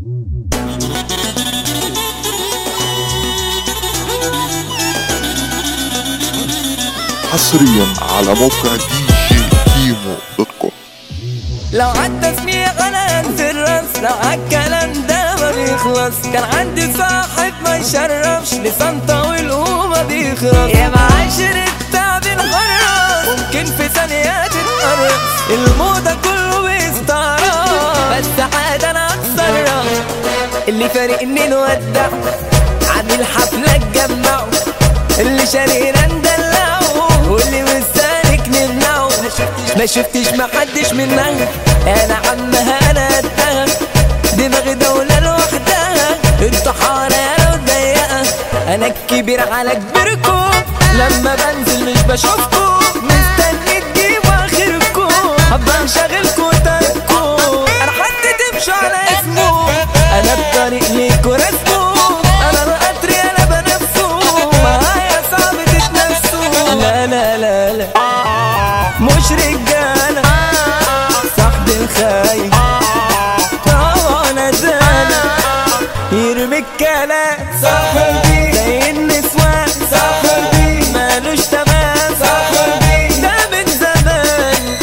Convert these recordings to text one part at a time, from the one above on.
حصريا على موقع دي جي كيمو دوت كوم لو عدى سنين انا انسى الرأس لو عالكلام ده ما بيخلص كان عندي صاحب ما يشرفش لسان طويل وما بيخلص يا معاشر التعب الحرص ممكن في ثانية تتقرص الموضة كله بيستعرض بس عاد انا اتصرف اللي فارقني نودع عامل حفلة تجمعه اللي شارينا ندلعه واللي مستهلك نمنعه ما شفتش محدش منها انا عمها انا قدها دماغي دولة لوحدها انت حارة لو ضيقة انا الكبير على كبيركم لما بنزل مش بشوفكم مستني تجيبوا اخركم هبقى مشغلكوا تاركوا انا حد تمشوا على اسمه انا الطريق ليكوا رسمه انا القطر انا بنفسه معايا صعب تتنفسوا لا لا لا لا مش رجالة صاحب الخاين طبعا زانة يرمي الكلام صاحبي زي النسوان صاحبي مالوش تمام صاحبي ده من زمان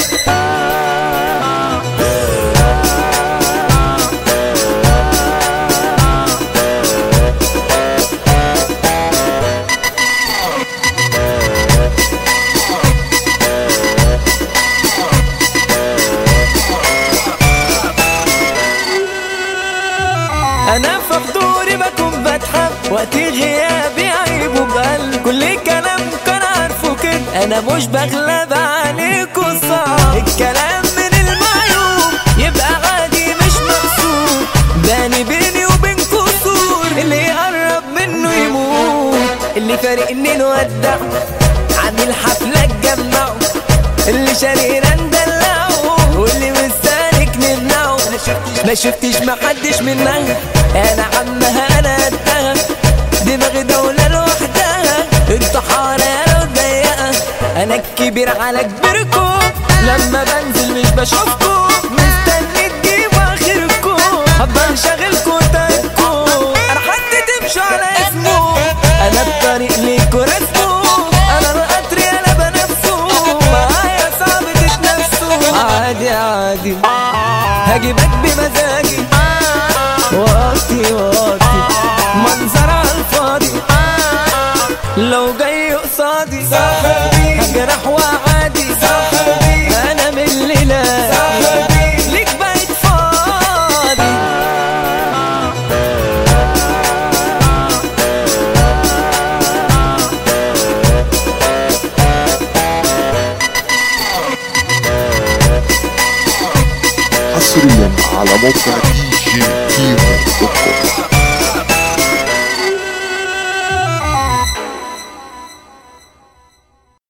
انا في حضوري بكون بضحك وقت غيابي عيب وبقل كل كلام كان عارفه كده انا مش بغلب عليكوا صعب الكلام من المعيوب يبقى عادي مش مقصود باني بيني وبينكوا سور اللي يقرب منه يموت اللي فارقني نودع عامل حفلة تجمعه اللي شارينا ندلعه واللي مستهلك نمنعه ما شفتش محدش منها انا عمها انا قدها دماغي دولة لوحدها انت حارة لو ضيقة انا الكبير على كبيركم لما بنزل مش بشوفكم مستني تجيبوا اخركم هبقى مشغلكوا تاركوا انا حد تمشوا على اسمه انا الطريق ليكوا رسمه انا القطر انا بنفسه معايا صعب تتنفسوا عادي عادي هجيبك بمزاجي وقتي وقتي منظر على الفاضي لو جاي قصادي هجرح وعادي انا من الليلة ليك بقيت فاضي حصريا على موقع دي جي كيمو دوت كوم